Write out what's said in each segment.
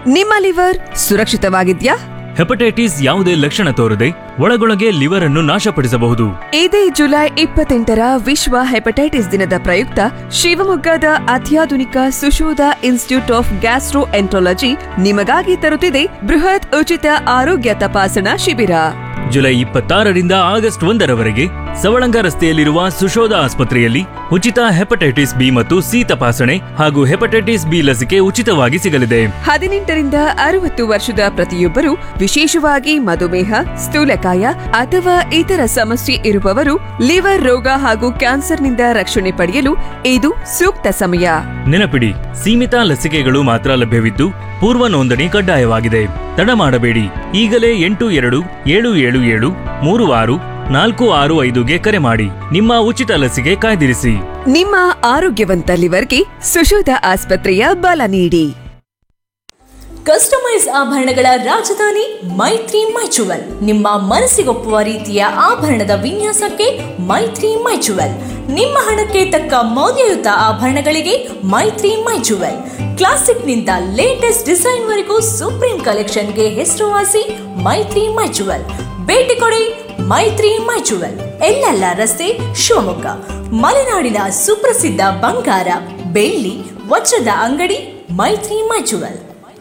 ನಿಮ್ಮ liver ಸುರಕ್ಷಿತವಾಗಿದ್ಯಾ hepatitis ಯಾವುದೇ ಲಕ್ಷಣ ತೋರದೆ ಒಳಗೊಳಗೆ ಲಿವರ್ ಅನ್ನು ನಾಶಪಡಿಸಬಹುದು ಇದೇ ಜುಲೈ ಇಪ್ಪತ್ತೆಂಟರ ವಿಶ್ವ ಹೆಪಟೈಟಿಸ್ ದಿನದ ಪ್ರಯುಕ್ತ ಶಿವಮೊಗ್ಗದ ಅತ್ಯಾಧುನಿಕ Sushodha institute of gastroenterology ನಿಮಗಾಗಿ ತರುತ್ತಿದೆ ಬೃಹತ್ ಉಚಿತ ಆರೋಗ್ಯ ತಪಾಸಣಾ ಶಿಬಿರ ಜುಲೈ ಇಪ್ಪತ್ತಾರರಿಂದ ಆಗಸ್ಟ್ ಒಂದರವರೆಗೆ ಸವಳಂಗ ರಸ್ತೆಯಲ್ಲಿರುವ ಸುಶೋಧ ಆಸ್ಪತ್ರೆಯಲ್ಲಿ ಉಚಿತ ಹೆಪಟೈಟಿಸ್ ಬಿ ಮತ್ತು ಸಿ ತಪಾಸಣೆ ಹಾಗೂ ಹೆಪಟೈಟಿಸ್ ಬಿ ಲಸಿಕೆ ಉಚಿತವಾಗಿ ಸಿಗಲಿದೆ ಹದಿನೆಂಟರಿಂದ ಅರವತ್ತು ವರ್ಷದ ಪ್ರತಿಯೊಬ್ಬರು ವಿಶೇಷವಾಗಿ ಮಧುಮೇಹ ಸ್ಥೂಲಕಾಯ ಅಥವಾ ಇತರ ಸಮಸ್ಯೆ ಇರುವವರು ಲಿವರ್ ರೋಗ ಹಾಗೂ ಕ್ಯಾನ್ಸರ್ನಿಂದ ರಕ್ಷಣೆ ಪಡೆಯಲು ಇದು ಸೂಕ್ತ ಸಮಯ ನೆನಪಿಡಿ ಸೀಮಿತ ಲಸಿಕೆಗಳು ಮಾತ್ರ ಲಭ್ಯವಿದ್ದು ಪೂರ್ವ ನೋಂದಣಿ ಕಡ್ಡಾಯವಾಗಿದೆ ತಡ ಮಾಡಬೇಡಿ ಈಗಲೇ ಎಂಟು ಎರಡು ಏಳು ಏಳು ಏಳು ಮೂರು ಆರು ನಾಲ್ಕು ಆರು ಐದುಗೆ ಕರೆ ಮಾಡಿ ನಿಮ್ಮ ಉಚಿತ ಲಸಿಕೆ ಕಾಯ್ದಿರಿಸಿ ನಿಮ್ಮ ಆರೋಗ್ಯವಂತ ಲಿವರ್ಗೆ ಸುಶೋಧ ಆಸ್ಪತ್ರೆಯ ಬಲ ನೀಡಿ ಕಸ್ಟಮೈಸ್ ಆಭರಣಗಳ ರಾಜಧಾನಿ ಮೈತ್ರಿ ಮೈಚುವಲ್ ನಿಮ್ಮ ಮನಸ್ಸಿಗೊಪ್ಪುವ ರೀತಿಯ ಆಭರಣದ ವಿನ್ಯಾಸಕ್ಕೆ ಮೈತ್ರಿ ಮೈಚುವಲ್ ನಿಮ್ಮ ಹಣಕ್ಕೆ ತಕ್ಕ ಮೌಲ್ಯಯುತ ಆಭರಣಗಳಿಗೆ ಮೈತ್ರಿ ಮೈಚುವಲ್ ಕ್ಲಾಸಿಕ್ನಿಂದ ಲೇಟೆಸ್ಟ್ ಡಿಸೈನ್ವರೆಗೂ ಸುಪ್ರೀಂ ಕಲೆಕ್ಷನ್ಗೆ ಹೆಸರುವಾಸಿ ಮೈತ್ರಿ ಮೈಚುವಲ್ ಭೇಟಿ ಕೊಡಿ ಮೈತ್ರಿ ಮೈಚುವಲ್ ಎಲ್ಲೆಲ್ಲ ರಸ್ತೆ ಶಿವಮೊಗ್ಗ ಮಲೆನಾಡಿನ ಸುಪ್ರಸಿದ್ಧ ಬಂಗಾರ ಬೆಳ್ಳಿ ವಜ್ರದ ಅಂಗಡಿ ಮೈತ್ರಿ ಮೈಚುವಲ್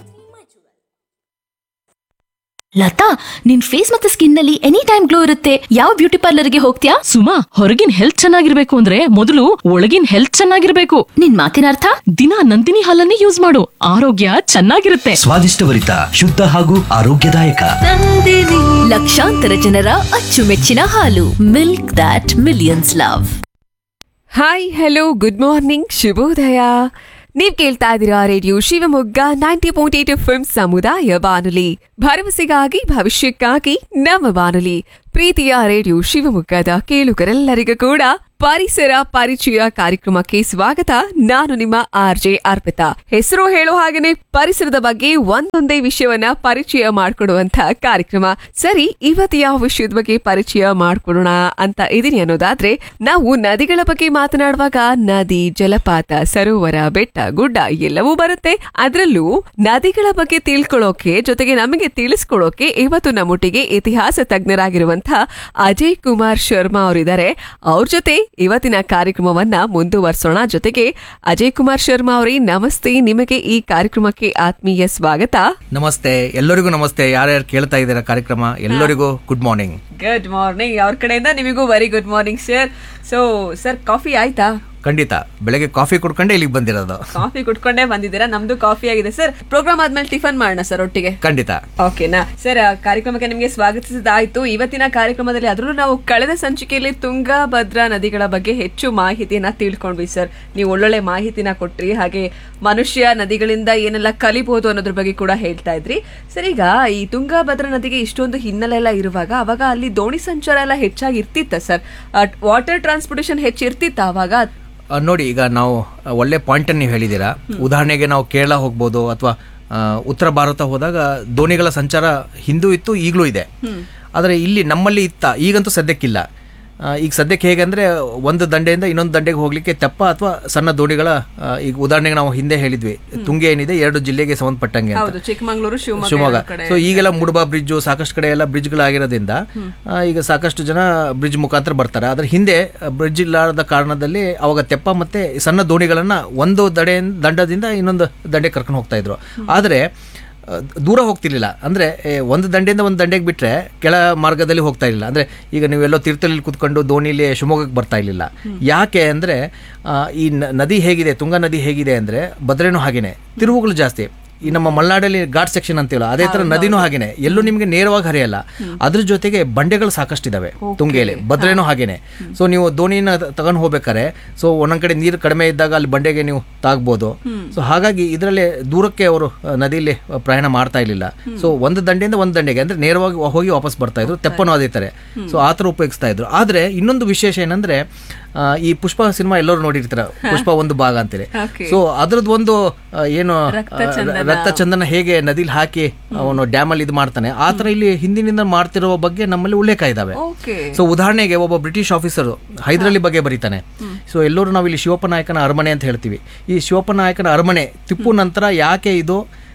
ಲತಾ ನಿನ್ ಫೇಸ್ ಮತ್ತೆ ಸ್ಕಿನ್ ನಲ್ಲಿ ಎನಿ ಟೈಮ್ ಗ್ಲೋ ಇರುತ್ತೆ ಯಾವ ಬ್ಯೂಟಿ ಪಾರ್ಲರ್ಗೆ ಹೋಗ್ತೀಯಾ ಸುಮಾ ಹೊರಗಿನ ಹೆಲ್ತ್ ಚೆನ್ನಾಗಿರ್ಬೇಕು ಅಂದ್ರೆ ಮೊದಲು ಒಳಗಿನ ಹೆಲ್ತ್ ಚೆನ್ನಾಗಿರ್ಬೇಕು ನಿನ್ ಮಾತಿನ ಅರ್ಥ ದಿನ ನಂದಿನಿ ಹಾಲನ್ನೇ ಯೂಸ್ ಮಾಡು ಆರೋಗ್ಯ ಚೆನ್ನಾಗಿರುತ್ತೆ ಸ್ವಾದಿಷ್ಟಭರಿತ ಶುದ್ಧ ಹಾಗೂ ಆರೋಗ್ಯದಾಯಕ ಲಕ್ಷಾಂತರ ಜನರ ಅಚ್ಚುಮೆಚ್ಚಿನ ಹಾಲು milk that millions love hi hello good morning ಶುಭೋದಯ ನೀವ್ ಕೇಳ್ತಾ ಇದ್ದೀರಾ radio Shivamogga ninety point eight F ಸಮುದಾಯ ಬಾನುಲಿ ಭರವಸೆಗಾಗಿ ಭವಿಷ್ಯಕ್ಕಾಗಿ ನಮ್ಮ ಬಾನುಲಿ ಪ್ರೀತಿಯ ರೇಡಿಯೋ ಶಿವಮೊಗ್ಗದ ಕೇಳುಗರೆಲ್ಲರಿಗೂ ಕೂಡ ಪರಿಸರ ಪರಿಚಯ ಕಾರ್ಯಕ್ರಮಕ್ಕೆ ಸ್ವಾಗತ ನಾನು ನಿಮ್ಮ ಆರ್ ಜೆ ಅರ್ಪಿತಾ ಹೆಸರು ಹೇಳೋ ಹಾಗೇನೆ ಪರಿಸರದ ಬಗ್ಗೆ ಒಂದೊಂದೇ ವಿಷಯವನ್ನ ಪರಿಚಯ ಮಾಡ್ಕೊಡುವಂತ ಕಾರ್ಯಕ್ರಮ ಸರಿ ಇವತ್ತು ಯಾವ ವಿಷಯದ ಬಗ್ಗೆ ಪರಿಚಯ ಮಾಡ್ಕೊಡೋಣ ಅಂತ ಇದೀನಿ ಅನ್ನೋದಾದ್ರೆ ನಾವು ನದಿಗಳ ಬಗ್ಗೆ ಮಾತನಾಡುವಾಗ ನದಿ ಜಲಪಾತ ಸರೋವರ ಬೆಟ್ಟ ಗುಡ್ಡ ಎಲ್ಲವೂ ಬರುತ್ತೆ ಅದರಲ್ಲೂ ನದಿಗಳ ಬಗ್ಗೆ ತಿಳ್ಕೊಳ್ಳೋಕೆ ಜೊತೆಗೆ ನಮಗೆ ತಿಳಿಸ್ಕೊಡೋಕೆ ಇವತ್ತು ನಮ್ಮೊಟ್ಟಿಗೆ ಇತಿಹಾಸ ತಜ್ಞರಾಗಿರುವಂತಹ ಅಜಯ್ ಕುಮಾರ್ ಶರ್ಮಾ ಅವರಿದ್ದಾರೆ ಅವ್ರ ಜೊತೆ ಇವತ್ತಿನ ಕಾರ್ಯಕ್ರಮವನ್ನ ಮುಂದುವರಿಸೋಣ ಜೊತೆಗೆ ಅಜಯ್ ಕುಮಾರ್ ಶರ್ಮಾ ಅವರೇ ನಮಸ್ತೆ ನಿಮಗೆ ಈ ಕಾರ್ಯಕ್ರಮಕ್ಕೆ ಆತ್ಮೀಯ ಸ್ವಾಗತ ನಮಸ್ತೆ ಎಲ್ಲರಿಗೂ ನಮಸ್ತೆ ಯಾರ್ಯಾರು ಕೇಳ್ತಾ ಇದ್ದೀರಾ ಕಾರ್ಯಕ್ರಮ ಎಲ್ಲರಿಗೂ ಗುಡ್ ಮಾರ್ನಿಂಗ್ ಗುಡ್ ಮಾರ್ನಿಂಗ್ ಅವ್ರ ಕಡೆಯಿಂದ ನಿಮಗೂ very good morning sir so sir coffee ಆಯ್ತಾ ಖಂಡಿತ ಬೆಳಗ್ಗೆ ಕಾಫಿ ಕುಡ್ಕೊಂಡೆ ಇಲ್ಲಿಗೆ ಬಂದಿರೋದು ಕಾಫಿ ಕುಟ್ಕೊಂಡೇ ಬಂದಿದ್ದೀರಾ ನಮ್ದು ಕಾಫಿ ಆಗಿದೆ ಸರ್ ಪ್ರೋಗ್ರಾಮ್ ಆದ್ಮೇಲೆ ಟಿಫನ್ ಮಾಡೋಣ ಸರ್ ಒಟ್ಟಿಗೆ ಖಂಡಿತ ಓಕೆನಾ ಸರ್ ಆ ಕಾರ್ಯಕ್ರಮಕ್ಕೆ ನಿಮಗೆ ಸ್ವಾಗತಿಸಿದಾಯ್ತು ಇವತ್ತಿನ ಕಾರ್ಯಕ್ರಮದಲ್ಲಿ ಅದರಲ್ಲೂ ನಾವು ಕಳೆದ ಸಂಚಿಕೆಯಲ್ಲಿ ತುಂಗಾ ಭದ್ರಾ ನದಿಗಳ ಬಗ್ಗೆ ಹೆಚ್ಚು ಮಾಹಿತಿಯನ್ನ ತಿಳ್ಕೊಂಡ್ವಿ ಸರ್ ನೀವು ಒಳ್ಳೊಳ್ಳೆ ಮಾಹಿತಿನ ಕೊಟ್ರಿ ಹಾಗೆ ಮನುಷ್ಯ ನದಿಗಳಿಂದ ಏನೆಲ್ಲ ಕಲಿಬಹುದು ಅನ್ನೋದ್ರ ಬಗ್ಗೆ ಕೂಡ ಹೇಳ್ತಾ ಇದ್ರಿ ಸರ್ ಈಗ ಈ ತುಂಗಾ ಭದ್ರಾ ನದಿಗೆ ಇಷ್ಟೊಂದು ಹಿನ್ನೆಲೆ ಎಲ್ಲ ಇರುವಾಗ ಅವಾಗ ಅಲ್ಲಿ ದೋಣಿ ಸಂಚಾರ ಎಲ್ಲ ಹೆಚ್ಚಾಗಿ ಇರ್ತಿತ್ತ ಸರ್ ವಾಟರ್ ಟ್ರಾನ್ಸ್ಪೋರ್ಟೇಷನ್ ಹೆಚ್ಚಿರ್ತಿತ್ತ ಅವಾಗ ಆ, ನೋಡಿ ಈಗ ನಾವು ಆ, ಒಳ್ಳೆ ಪಾಯಿಂಟ್ ನೀವು ಹೇಳಿದ್ದೀರಾ ಉದಾಹರಣೆಗೆ ನಾವು ಕೇರಳ ಹೋಗ್ಬೋದು ಅಥವಾ ಉತ್ತರ ಭಾರತ ಹೋದಾಗ ದೋಣಿಗಳ ಸಂಚಾರ ಹಿಂದೂ ಇತ್ತು ಈಗಲೂ ಇದೆ ಆದರೆ ಇಲ್ಲಿ ನಮ್ಮಲ್ಲಿ ಇತ್ತ ಈಗಂತೂ ಸದ್ಯಕ್ಕಿಲ್ಲ ಆ, ಈಗ ಸದ್ಯಕ್ಕೆ ಹೇಗೆ ಅಂದರೆ ಒಂದು ದಂಡೆಯಿಂದ ಇನ್ನೊಂದು ದಂಡೆಗೆ ಹೋಗ್ಲಿಕ್ಕೆ ತೆಪ್ಪ ಅಥವಾ ಸಣ್ಣ ದೋಣಿಗಳ ಆ, ಈಗ ಉದಾಹರಣೆಗೆ ನಾವು ಹಿಂದೆ ಹೇಳಿದ್ವಿ ತುಂಗೆ ಏನಿದೆ ಎರಡು ಜಿಲ್ಲೆಗೆ ಸಂಬಂಧಪಟ್ಟಂಗೆ ಅಂತ ಹೌದು ಚಿಕ್ಕಮಂಗ್ಳೂರು ಶಿವಮೊಗ್ಗ ಶಿವಮೊಗ್ಗ ಎರಡು ಕಡೆ ಸೊ ಈಗೆಲ್ಲ ಮುಡಬಾ ಬ್ರಿಡ್ಜ್ ಸಾಕಷ್ಟು ಕಡೆ ಎಲ್ಲ ಬ್ರಿಡ್ಜ್ಗಳಾಗಿರೋದ್ರಿಂದ ಆ, ಈಗ ಸಾಕಷ್ಟು ಜನ ಬ್ರಿಡ್ಜ್ ಮುಖಾಂತರ ಬರ್ತಾರೆ ಆದ್ರೆ ಹಿಂದೆ ಬ್ರಿಡ್ಜ್ ಇಲ್ಲದ ಕಾರಣದಲ್ಲಿ ಅವಾಗ ತೆಪ್ಪ ಮತ್ತೆ ಸಣ್ಣ ದೋಣಿಗಳನ್ನ ಒಂದು ದಡೆ ದಂಡದಿಂದ ಇನ್ನೊಂದು ದಂಡೆ ಕರ್ಕೊಂಡು ಹೋಗ್ತಾ ಇದ್ರು ಆದ್ರೆ ಆ, ದೂರ ಹೋಗ್ತಿರ್ಲಿಲ್ಲ ಅಂದ್ರೆ ಏ, ಒಂದು ದಂಡೆಯಿಂದ ಒಂದು ದಂಡೆಗೆ ಬಿಟ್ರೆ ಕೆಳ ಮಾರ್ಗದಲ್ಲಿ ಹೋಗ್ತಾ ಇರಲಿಲ್ಲ ಅಂದ್ರೆ ಈಗ ನೀವೆಲ್ಲೋ ತೀರ್ಥಹಳ್ಳಿ ಕುತ್ಕೊಂಡು ದೋಣಿಲಿ ಶಿವಮೊಗ್ಗಕ್ಕೆ ಬರ್ತಾ ಇರಲಿಲ್ಲ ಯಾಕೆ ಅಂದ್ರೆ ಆ, ಈ ನ- ನದಿ ಹೇಗಿದೆ ತುಂಗಾ ನದಿ ಹೇಗಿದೆ ಅಂದ್ರೆ ಭದ್ರೇನೂ ಹಾಗೇನೆ ತಿರುವುಗಳು ಜಾಸ್ತಿ ಈ ನಮ್ಮ ಮಲೆನಾಡಲ್ಲಿ ಘಾಟ್ ಸೆಕ್ಷನ್ ಅಂತೀವಲ್ಲ ಅದೇ ತರ ನದಿನೂ ಹಾಗೇನೆ ಎಲ್ಲೂ ನಿಮಗೆ ನೇರವಾಗಿ ಹರಿಯಲ್ಲ ಅದ್ರ ಜೊತೆಗೆ ಬಂಡೆಗಳು ಸಾಕಷ್ಟಿದಾವೆ ತುಂಗೆಯಲ್ಲಿ ಭದ್ರೇನೂ ಹಾಗೇನೆ ಸೊ ನೀವು ದೋಣಿನ ತಗೊಂಡು ಹೋಗ್ಬೇಕಾರೆ ಸೊ ಒಂದೊಂದ್ ಕಡೆ ನೀರು ಕಡಿಮೆ ಇದ್ದಾಗ ಅಲ್ಲಿ ಬಂಡೆಗೆ ನೀವು ತಾಗ್ಬೋದು ಸೊ ಹಾಗಾಗಿ ಇದರಲ್ಲಿ ದೂರಕ್ಕೆ ಅವರು ಆ, ನದಿಯಲ್ಲಿ ಆ, ಪ್ರಯಾಣ ಮಾಡ್ತಾ ಇರ್ಲಿಲ್ಲ ಸೊ ಒಂದು ದಂಡೆಯಿಂದ ಒಂದು ದಂಡೆಗೆ ಅಂದ್ರೆ ನೇರವಾಗಿ ಹೋಗಿ ವಾಪಸ್ ಬರ್ತಾ ಇದ್ರು ತೆಪ್ಪನೂ ಅದೇ ತರ ಸೊ ಆ ಥರ ಉಪಯೋಗಿಸ್ತಾ ಇದ್ರು ಆದ್ರೆ ಇನ್ನೊಂದು ವಿಶೇಷ ಏನಂದ್ರೆ ಆ, ಈ ಪುಷ್ಪ ಸಿನಿಮಾ ಎಲ್ಲರೂ ನೋಡಿರ್ತೀರ ಪುಷ್ಪ ಒಂದು ಭಾಗ ಅಂತೇಳಿ Okay. ಸೊ ಅದ್ರದ್ದು ಒಂದು ಆ, ಏನು ಆ, ರಕ್ತ ಚಂದನ ಹೇಗೆ ನದಿಲಿ ಹಾಕಿ ಅವನು ಡ್ಯಾಮ್ ಅಲ್ಲಿ ಇದು ಮಾಡ್ತಾನೆ ಆ ತರ ಇಲ್ಲಿ ಹಿಂದಿನಿಂದ ಮಾಡ್ತಿರುವ ಬಗ್ಗೆ ನಮ್ಮಲ್ಲಿ ಉಲ್ಲೇಖ ಇದಾವೆ ಓಕೆ ಸೊ ಉದಾಹರಣೆಗೆ ಒಬ್ಬ ಬ್ರಿಟಿಷ್ ಆಫೀಸರ್ ಹೈದರಾಲಿ ಬಗ್ಗೆ ಬರೀತಾನೆ ಸೊ ಎಲ್ಲರೂ ನಾವು ಇಲ್ಲಿ ಶಿವಪ್ಪ ನಾಯಕನ ಅರಮನೆ ಅಂತ ಹೇಳ್ತೀವಿ ಈ ಶಿವಪ್ಪ ನಾಯಕನ ಅರಮನೆ ಟಿಪ್ಪು ನಂತರ ಯಾಕೆ ಇದು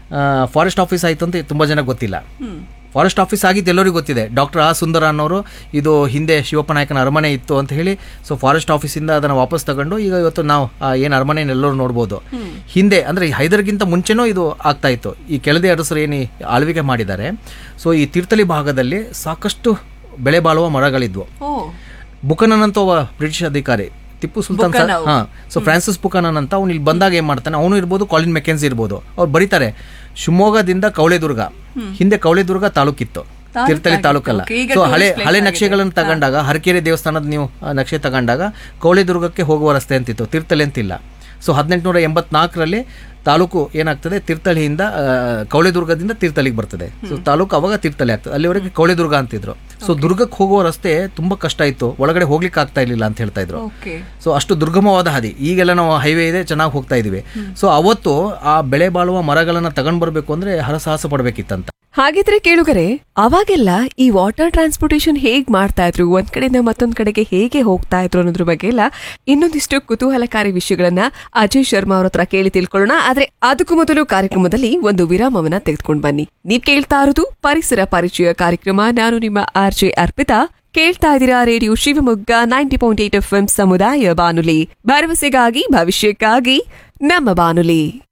ಫಾರೆಸ್ಟ್ ಆಫೀಸ್ ಆಯಿತು ಅಂತ ತುಂಬ ಜನ ಗೊತ್ತಿಲ್ಲ ಫಾರೆಸ್ಟ್ ಆಫೀಸ್ ಆಗಿದ್ದು ಎಲ್ಲರಿಗೂ ಗೊತ್ತಿದೆ ಡಾಕ್ಟರ್ ಆ ಸುಂದರ ಅನ್ನೋರು ಇದು ಹಿಂದೆ ಶಿವಪ್ಪ ನಾಯಕನ ಅರಮನೆ ಇತ್ತು ಅಂತ ಹೇಳಿ ಸೊ ಫಾರೆಸ್ಟ್ ಆಫೀಸಿಂದ ಅದನ್ನು ವಾಪಸ್ ತಗೊಂಡು ಈಗ ಇವತ್ತು ನಾವು ಏನು ಅರಮನೆ ಎಲ್ಲರೂ ನೋಡ್ಬೋದು ಹಿಂದೆ ಅಂದರೆ ಹೈದರ್ಗಿಂತ ಮುಂಚೆನೂ ಇದು ಆಗ್ತಾ ಇತ್ತು ಈ ಕೆಳದಿ ಅರಸರು ಏನು ಈ ಆಳ್ವಿಕೆ ಮಾಡಿದ್ದಾರೆ ಸೊ ಈ ತೀರ್ಥಲಿ ಭಾಗದಲ್ಲಿ ಸಾಕಷ್ಟು ಬೆಳೆ ಬಾಳುವ ಮರಗಳಿದ್ವು ಬುಕನನ್ ಅಂತ ಒಬ್ಬ ಬ್ರಿಟಿಷ್ ಅಧಿಕಾರಿ ಟಿಪ್ಪು ಸುಲ್ತಾನ್ ಸರ್ ಹಾ ಸೊ ಫ್ರಾನ್ಸಿಸ್ ಬುಕನನ್ ಅಂತ ಅವ್ನು ಇಲ್ಲಿ ಬಂದಾಗ ಏನ್ ಮಾಡ್ತಾನೆ ಅವನು ಇರ್ಬೋದು ಕಾಲಿನ್ ಮೆಕೆನ್ಸಿ ಇರ್ಬೋದು ಅವ್ರು ಬರೀತಾರೆ ಶಿವಮೊಗ್ಗದಿಂದ ಕವಳೆದುರ್ಗ ಹಿಂದೆ ಕವಳೆದುರ್ಗ ತಾಲೂಕಿತ್ತು ತೀರ್ಥಹಳ್ಳಿ ತಾಲೂಕಲ್ಲ ಸೊ ಹಳೆ ಹಳೆ ನಕ್ಷೆಗಳನ್ನು ತಗೊಂಡಾಗ ಹರಕೆರೆ ದೇವಸ್ಥಾನದ ನೀವು ಆ, ನಕ್ಷೆ ತಗೊಂಡಾಗ ಕವಳೆದುರ್ಗಕ್ಕೆ ಹೋಗುವ ರಸ್ತೆ ಅಂತಿತ್ತು ತೀರ್ಥಹಳ್ಳಿ ಅಂತಿಲ್ಲ ಸೊ ಹದಿನೆಂಟುನೂರ ಎಂಬತ್ನಾಲ್ಕರಲ್ಲಿ ತಾಲೂಕು ಏನಾಗ್ತದೆ ತೀರ್ಥಹಳ್ಳಿಯಿಂದ ಆ, ಕವಳೆದುರ್ಗದಿಂದ ತೀರ್ಥಹಳ್ಳಿಗೆ ಬರ್ತದೆ ಸೊ ತಾಲೂಕು ಅವಾಗ ತೀರ್ಥಹಳ್ಳಿ ಆಗ್ತದೆ ಅಲ್ಲಿವರೆಗೆ ಕವಳೆದುರ್ಗ ಅಂತಿದ್ರು ಸೊ ದುರ್ಗಕ್ಕೆ ಹೋಗುವ ರಸ್ತೆ ತುಂಬಾ ಕಷ್ಟ ಇತ್ತು ಒಳಗಡೆ ಹೋಗ್ಲಿಕ್ಕೆ ಆಗ್ತಾ ಇರ್ಲಿಲ್ಲ ಅಂತ ಹೇಳ್ತಾ ಇದ್ರು ಸೊ ಅಷ್ಟು ದುರ್ಗಮವಾದ ಹಾದಿ ಈಗೆಲ್ಲ ನಾವು ಹೈವೇ ಇದೆ ಚೆನ್ನಾಗಿ ಹೋಗ್ತಾ ಇದೀವಿ ಸೊ ಅವತ್ತು ಆ ಬೆಳೆ ಬಾಳುವ ಮರಗಳನ್ನ ತಗೊಂಡ್ ಬರ್ಬೇಕು ಅಂದ್ರೆ ಹರಸಾಹಸ ಪಡ್ಬೇಕಿತ್ತಂತ ಹಾಗಿದ್ರೆ ಕೇಳುಗರೆ ಅವಾಗೆಲ್ಲ ಈ ವಾಟರ್ ಟ್ರಾನ್ಸ್ಪೋರ್ಟೇಷನ್ ಹೇಗ್ ಮಾಡ್ತಾ ಇದ್ರು ಒಂದ್ ಕಡೆಯಿಂದ ಮತ್ತೊಂದ್ ಕಡೆಗೆ ಹೇಗೆ ಹೋಗ್ತಾ ಇದ್ರು ಅನ್ನೋದ್ರ ಬಗ್ಗೆ ಎಲ್ಲ ಇನ್ನೊಂದಿಷ್ಟು ಕುತೂಹಲಕಾರಿ ವಿಷಯಗಳನ್ನ ಅಜಯ್ ಶರ್ಮಾ ಅವ್ರ ಹತ್ರ ಕೇಳಿ ತಿಳ್ಕೊಳ್ಳೋಣ ಆದ್ರೆ ಅದಕ್ಕೂ ಮೊದಲು ಕಾರ್ಯಕ್ರಮದಲ್ಲಿ ಒಂದು ವಿರಾಮವನ್ನ ತೆಗೆದುಕೊಂಡು ಬನ್ನಿ ನೀವ್ ಕೇಳ್ತಾ ಇರೋದು ಪರಿಸರ ಪರಿಚಯ ಕಾರ್ಯಕ್ರಮ ನಾನು ನಿಮ್ಮ ಆರ್ ಜೆ ಅರ್ಪಿತಾ ಕೇಳ್ತಾ ಇದ್ದೀರಾ radio Shivamogga ninety point eight F ಸಮುದಾಯ ಬಾನುಲಿ ಭರವಸೆಗಾಗಿ ಭವಿಷ್ಯಕ್ಕಾಗಿ ನಮ್ಮ ಬಾನುಲಿ